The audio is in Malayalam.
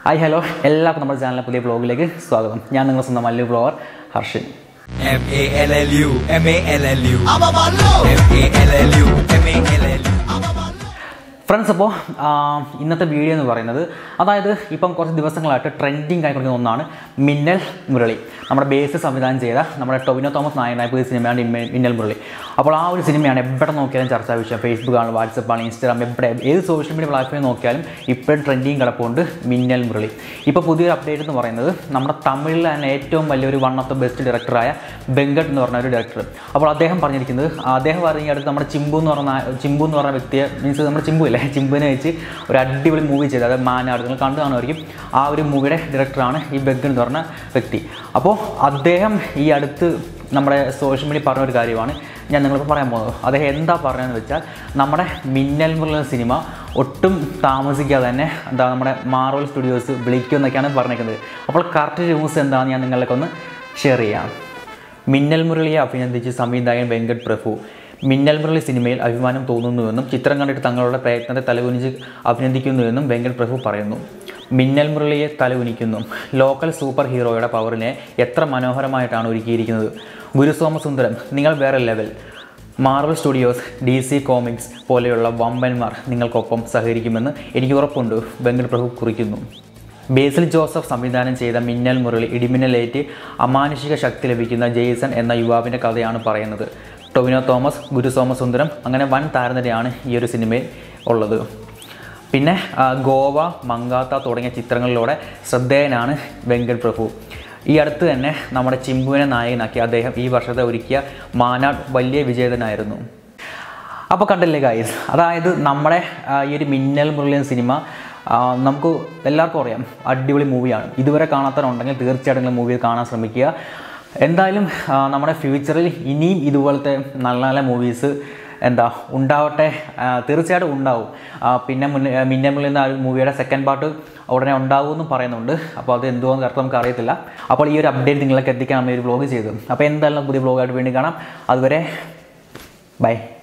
ഹായ് ഹലോ എല്ലാവർക്കും നമ്മുടെ ചാനലിലെ പുതിയ ബ്ലോഗിലേക്ക് സ്വാഗതം ഞാൻ നിങ്ങളുടെ സ്വന്തം Mallu blogger Harshan M A L L U M A L L U M A L L U M A L L U friends അപ്പോൾ ഇന്നത്തെ വീഡിയോ എന്ന് പറയുന്നത് അതായത് ഇപ്പം കുറച്ച് ദിവസങ്ങളായിട്ട് ട്രെൻഡിങ് ആയിക്കൊണ്ടിരിക്കുന്ന ഒന്നാണ് മിന്നൽ മുരളി നമ്മുടെ ബേസ് സംവിധാനം ചെയ്ത നമ്മുടെ ടൊവിനോ തോമസ് നായകനായ പുതിയ സിനിമയാണ് ഇമ്മ- മിന്നൽ മുരളി അപ്പോൾ ആ ഒരു സിനിമയാണ് എവിടെ നോക്കിയാലും ചർച്ചാ വിഷയം ഫേസ്ബുക്കാണ് വാട്സപ്പാണ് ഇൻസ്റ്റാഗ്രാം എവിടെ ഏത് സോഷ്യൽ മീഡിയ പ്ലാറ്റ്ഫോമിൽ നോക്കിയാലും ഇപ്പോഴും ട്രെൻഡിങ് കിടപ്പുണ്ട് മിന്നൽ മുരളി ഇപ്പോൾ പുതിയൊരു അപ്ഡേറ്റ് എന്ന് പറയുന്നത് നമ്മുടെ തമിഴിലെ തന്നെ ഏറ്റവും വലിയൊരു വൺ ഓഫ് ദ ബെസ്റ്റ് ഡയറക്ടറായ വെങ്കട്ട് എന്ന് പറഞ്ഞ ഒരു ഡയറക്ടർ അപ്പോൾ അദ്ദേഹം പറഞ്ഞിരിക്കുന്നത് അദ്ദേഹം പറഞ്ഞ അടുത്ത് നമ്മുടെ ചിമ്പു എന്ന് പറഞ്ഞ ചിമ്പു എന്ന് പറഞ്ഞ വ്യക്തിയെ മീൻസ് നമ്മുടെ ചിമ്പു ഇല്ലേ ചിമ്പുവിനെ വെച്ച് ഒരു അടിപൊളി മൂവി ചെയ്ത് അതായത് മാനാട് നിങ്ങൾ കണ്ടു കാണുമായിരിക്കും ആ ഒരു മൂവിയുടെ ഡയറക്ടറാണ് ഈ ബെഗ് എന്ന് പറഞ്ഞ വ്യക്തി അപ്പോൾ അദ്ദേഹം ഈ അടുത്ത് നമ്മുടെ സോഷ്യൽ മീഡിയ പറഞ്ഞ ഒരു കാര്യമാണ് ഞാൻ നിങ്ങളിപ്പോൾ പറയാൻ പോകുന്നത് അദ്ദേഹം എന്താ പറഞ്ഞതെന്ന് വെച്ചാൽ നമ്മുടെ മിന്നൽ മുരളി സിനിമ ഒട്ടും താമസിക്കാതെ തന്നെ എന്താ നമ്മുടെ മാർവൽ സ്റ്റുഡിയോസ് വിളിക്കും എന്നൊക്കെയാണ് പറഞ്ഞേക്കുന്നത് അപ്പോൾ കറക്റ്റ് ന്യൂസ് എന്താണെന്ന് ഞാൻ നിങ്ങളിലേക്ക് ഒന്ന് ഷെയർ ചെയ്യാം മിന്നൽ മുരളിയെ അഭിനന്ദിച്ച് സംവിധായകൻ വെങ്കട് പ്രഭു മിന്നൽ മുരളി സിനിമയിൽ അഭിമാനം തോന്നുന്നുവെന്നും ചിത്രം കണ്ടിട്ട് തങ്ങളുടെ പ്രയത്നത്തെ തലകുനിച്ച് അഭിനന്ദിക്കുന്നുവെന്നും വെങ്കട് പ്രഭു പറയുന്നു മിന്നൽ മുരളിയെ തലകുനിക്കുന്നു ലോക്കൽ സൂപ്പർ ഹീറോയുടെ പവറിനെ എത്ര മനോഹരമായിട്ടാണ് ഒരുക്കിയിരിക്കുന്നത് ഗുരുസോമസുന്ദരം നിങ്ങൾ വേറെ level Marvel Studios D C comics പോലെയുള്ള വമ്പന്മാർ നിങ്ങൾക്കൊപ്പം സഹകരിക്കുമെന്ന് എനിക്ക് ഉറപ്പുണ്ട് വെങ്കട് പ്രഭു കുറിക്കുന്നു ബേസിൽ ജോസഫ് സംവിധാനം ചെയ്ത മിന്നൽ മുരളി ഇടിമിന്നലേറ്റ് അമാനുഷിക ശക്തി ലഭിക്കുന്ന ജെയ്സൺ എന്ന യുവാവിൻ്റെ കഥയാണ് പറയുന്നത് ടൊവിനോ തോമസ് ഗുരു സോമസുന്ദരം അങ്ങനെ വൻ താരനിരയാണ് ഈ ഒരു സിനിമയിൽ ഉള്ളത് പിന്നെ ആ, ഗോവ മങ്കാത്ത തുടങ്ങിയ ചിത്രങ്ങളിലൂടെ ശ്രദ്ധേയനാണ് വെങ്കട് പ്രഭു ഈ അടുത്ത് തന്നെ നമ്മുടെ ചിമ്പുവിനെ നായകനാക്കി അദ്ദേഹം ഈ വർഷത്തെ ഒരുക്കിയ മാനാട് വലിയ വിജേതനായിരുന്നു അപ്പോൾ കണ്ടില്ലേ ഗായ്സ് അതായത് നമ്മുടെ ആ, ഈ ഒരു മിന്നൽ മുരളിയൻ സിനിമ ആ, നമുക്ക് എല്ലാവർക്കും അറിയാം അടിപൊളി മൂവിയാണ് ഇതുവരെ കാണാത്തവരുണ്ടെങ്കിൽ തീർച്ചയായിട്ടും നിങ്ങൾ മൂവി കാണാൻ ശ്രമിക്കുക എന്തായാലും ആ, നമ്മുടെ ഫ്യൂച്ചറിൽ ഇനിയും ഇതുപോലത്തെ നല്ല നല്ല മൂവീസ് എന്താ ഉണ്ടാവട്ടെ ആ, തീർച്ചയായിട്ടും ഉണ്ടാവും ആ, പിന്നെ മുന്നേ മിന്നൽ മുരളി എന്ന ആ ഒരു മൂവിയുടെ സെക്കൻഡ് പാർട്ട് ഉടനെ ഉണ്ടാവുമെന്നും പറയുന്നുണ്ട് അപ്പോൾ അത് എന്തുവാന്ന് കറക്റ്റ് നമുക്ക് അറിയത്തില്ല അപ്പോൾ ഈ ഒരു അപ്ഡേറ്റ് നിങ്ങളിലേക്ക് എത്തിക്കാൻ നമ്മൾ ഈ ഒരു വ്ലോഗ് ചെയ്തു അപ്പോൾ എന്തായാലും പുതിയ വ്ലോഗായിട്ട് വേണ്ടി കാണാം അതുവരെ ബൈ